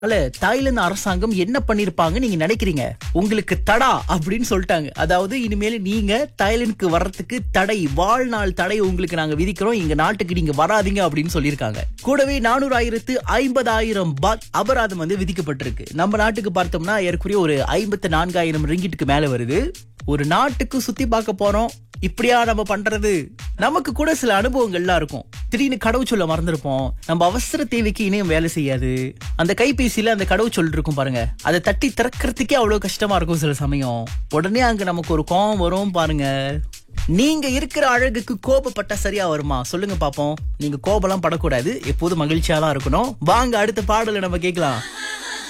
அல்ல தாய்லாந்து அரசாங்கம் என்ன பண்ணிருப்பாங்க நீங்க நினைக்கிறீங்க உங்களுக்கு தடா அப்படின்னு சொல்லிட்டாங்க அதாவது இனிமேல் நீங்க தாய்லாந்துக்கு வர்றதுக்கு தடை வாழ்நாள் தடை உங்களுக்கு நாங்க விதிக்கிறோம் எங்க நாட்டுக்கு நீங்க வராதீங்க அப்படின்னு சொல்லியிருக்காங்க கூடவே நானூறு ஆயிரத்து ஐம்பதாயிரம் பாத் அபராதம் வந்து விதிக்கப்பட்டிருக்கு நம்ம நாட்டுக்கு பார்த்தோம்னா ஏற்குறைய ஒரு ஐம்பத்து நான்காயிரம் ரிங்கிட்டுக்கு மேல வருது ஒரு நாட்டுக்கு சுத்தி பார்க்க போறோம் இப்படியா நம்ம பண்றது நமக்கு கூட சில அனுபவங்கள்லாம் இருக்கும் திடீர்னு கடவுச்சொல்ல மறந்துருப்போம் நம்ம அவசர தேவைக்கு இணையம் வேலை செய்யாது அந்த கைபேசியில அந்த கடவுச்சொல் இருக்கும் பாருங்க அதை தட்டி திறக்கிறதுக்கே அவ்வளவு கஷ்டமா இருக்கும் சில சமயம் உடனே அங்க நமக்கு ஒரு கோவம் வரும் பாருங்க நீங்க இருக்கிற அழகுக்கு கோபப்பட்டா சரியா வருமா சொல்லுங்க பாப்போம் நீங்க கோபம்லாம் படக்கூடாது எப்போதும் மகிழ்ச்சியா தான் இருக்கணும் வாங்க அடுத்த பாடலை நம்ம கேட்கலாம்